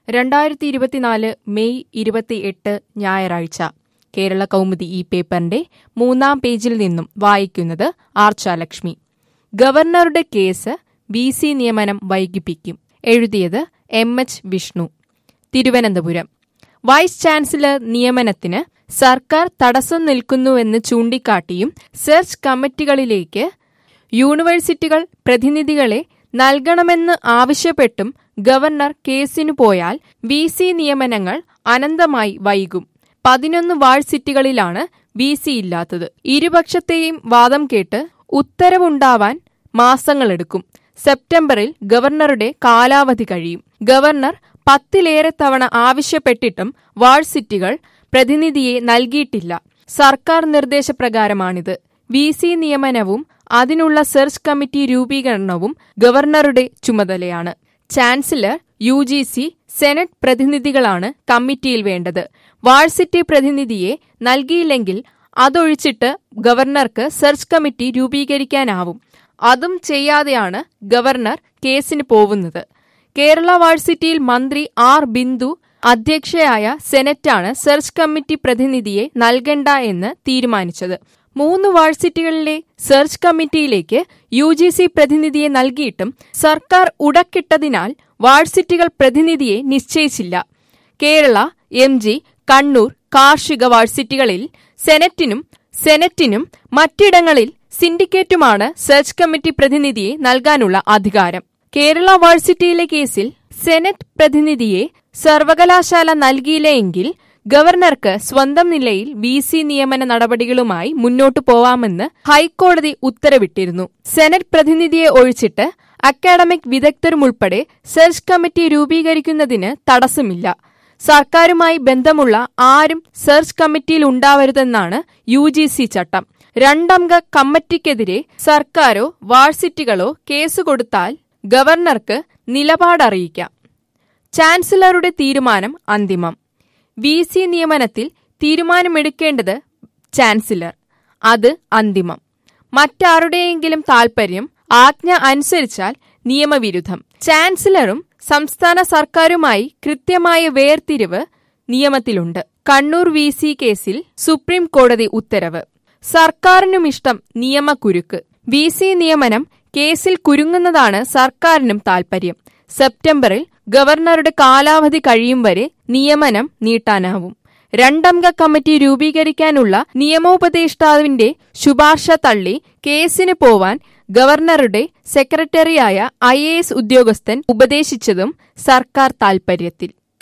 രണ്ടായിരത്തി ഇരുപത്തിനാല് മെയ് ഇരുപത്തിയെട്ട് ഞായറാഴ്ച കേരള കൗമുദി ഈ പേപ്പറിന്റെ മൂന്നാം പേജിൽ നിന്നും വായിക്കുന്നത് ആർച്ചാലക്ഷ്മി ഗവർണറുടെ കേസ് ബി സി നിയമനം വൈകിപ്പിക്കും എഴുതിയത് M H Vishnu Thiruvananthapuram vice chancellor നിയമനത്തിന് സർക്കാർ തടസ്സം നിൽക്കുന്നുവെന്ന് ചൂണ്ടിക്കാട്ടിയും സെർച്ച് കമ്മിറ്റികളിലേക്ക് യൂണിവേഴ്സിറ്റികൾ പ്രതിനിധികളെ നൽകണമെന്ന് ആവശ്യപ്പെട്ടും ഗവർണർ കേസിനു പോയാൽ വി സി നിയമനങ്ങൾ അനന്തമായി വൈകും പതിനൊന്ന് വാർഡ് സിറ്റികളിലാണ് വി സി ഇല്ലാത്തത് ഇരുപക്ഷത്തെയും വാദം കേട്ട് ഉത്തരവുണ്ടാവാൻ മാസങ്ങളെടുക്കും സെപ്റ്റംബറിൽ ഗവർണറുടെ കാലാവധി കഴിയും ഗവർണർ പത്തിലേറെ തവണ ആവശ്യപ്പെട്ടിട്ടും വാർഡ് സിറ്റികൾ പ്രതിനിധിയെ നൽകിയിട്ടില്ല സർക്കാർ നിർദ്ദേശപ്രകാരമാണിത് വി സി നിയമനവും അതിനുള്ള സെർച്ച് കമ്മിറ്റി രൂപീകരണവും ഗവർണറുടെ ചുമതലയാണ് chancellor U G C senate പ്രതിനിധികളാണ് കമ്മിറ്റിയിൽ വേണ്ടത് വാഴ്സിറ്റി പ്രതിനിധിയെ നൽകിയില്ലെങ്കിൽ അതൊഴിച്ചിട്ട് ഗവർണർക്ക് സെർച്ച് കമ്മിറ്റി രൂപീകരിക്കാനാവും അതും ചെയ്യാതെയാണ് ഗവർണർ കേസിന് പോവുന്നത് കേരള വാഴ്സിറ്റിയിൽ മന്ത്രി ആർ ബിന്ദു അധ്യക്ഷയായ സെനറ്റാണ് സെർച്ച് കമ്മിറ്റി പ്രതിനിധിയെ നൽകണ്ട എന്ന് തീരുമാനിച്ചത് മൂന്ന് വാഴ്സിറ്റികളിലെ സെർച്ച് കമ്മിറ്റിയിലേക്ക് യു ജി സി പ്രതിനിധിയെ നൽകിയിട്ടും സർക്കാർ ഉടക്കിട്ടതിനാൽ വാഴ്സിറ്റികൾ പ്രതിനിധിയെ നിശ്ചയിച്ചില്ല കേരള എം ജി കണ്ണൂർ കാർഷിക വാഴ്സിറ്റികളിൽ സെനറ്റിനും സെനറ്റിനും മറ്റിടങ്ങളിൽ സിൻഡിക്കേറ്റുമാണ് സെർച്ച് കമ്മിറ്റി പ്രതിനിധിയെ നൽകാനുള്ള അധികാരം കേരള വാഴ്സിറ്റിയിലെ കേസിൽ സെനറ്റ് പ്രതിനിധിയെ സർവകലാശാല നൽകിയില്ലെങ്കിൽ ഗവർണർക്ക് സ്വന്തം നിലയിൽ വി സി നിയമന നടപടികളുമായി മുന്നോട്ടു പോവാമെന്ന് ഹൈക്കോടതി ഉത്തരവിട്ടിരുന്നു സെനറ്റ് പ്രതിനിധിയെ ഒഴിച്ചിട്ട് അക്കാഡമിക് വിദഗ്ധരുമുൾപ്പെടെ സെർച്ച് കമ്മിറ്റി രൂപീകരിക്കുന്നതിന് തടസ്സമില്ല സർക്കാരുമായി ബന്ധമുള്ള ആരും സെർച്ച് കമ്മിറ്റിയിൽ ഉണ്ടാവരുതെന്നാണ് യു ജി സി ചട്ടം രണ്ടംഗ കമ്മിറ്റിക്കെതിരെ സർക്കാരോ വാഴ്സിറ്റികളോ കേസ് കൊടുത്താൽ ഗവർണർക്ക് നിലപാടറിയിക്കാം ചാൻസലറുടെ തീരുമാനം അന്തിമം വി സി നിയമനത്തിൽ തീരുമാനമെടുക്കേണ്ടത് ചാൻസലർ അത് അന്തിമം മറ്റാരുടെയെങ്കിലും താൽപര്യം ആജ്ഞ അനുസരിച്ചാൽ നിയമവിരുദ്ധം ചാൻസലറും സംസ്ഥാന സർക്കാരുമായി കൃത്യമായ വേർതിരിവ് നിയമത്തിലുണ്ട് കണ്ണൂർ വി സി കേസിൽ സുപ്രീം കോടതി ഉത്തരവ് സർക്കാരിനുമിഷ്ടം നിയമക്കുരുക്ക് വി സി നിയമനം കേസിൽ കുരുങ്ങുന്നതാണ് സർക്കാരിനും താൽപര്യം സെപ്റ്റംബറിൽ ഗവർണറുടെ കാലാവധി കഴിയും വരെ നിയമനം നീട്ടാനാവും രണ്ടംഗ കമ്മിറ്റി രൂപീകരിക്കാനുള്ള നിയമോപദേഷ്ടാവിന്റെ ശുപാർശ തള്ളി കേസിന് പോവാൻ ഗവർണറുടെ സെക്രട്ടറിയായ ഐ ഉദ്യോഗസ്ഥൻ ഉപദേശിച്ചതും സർക്കാർ താൽപര്യത്തിൽ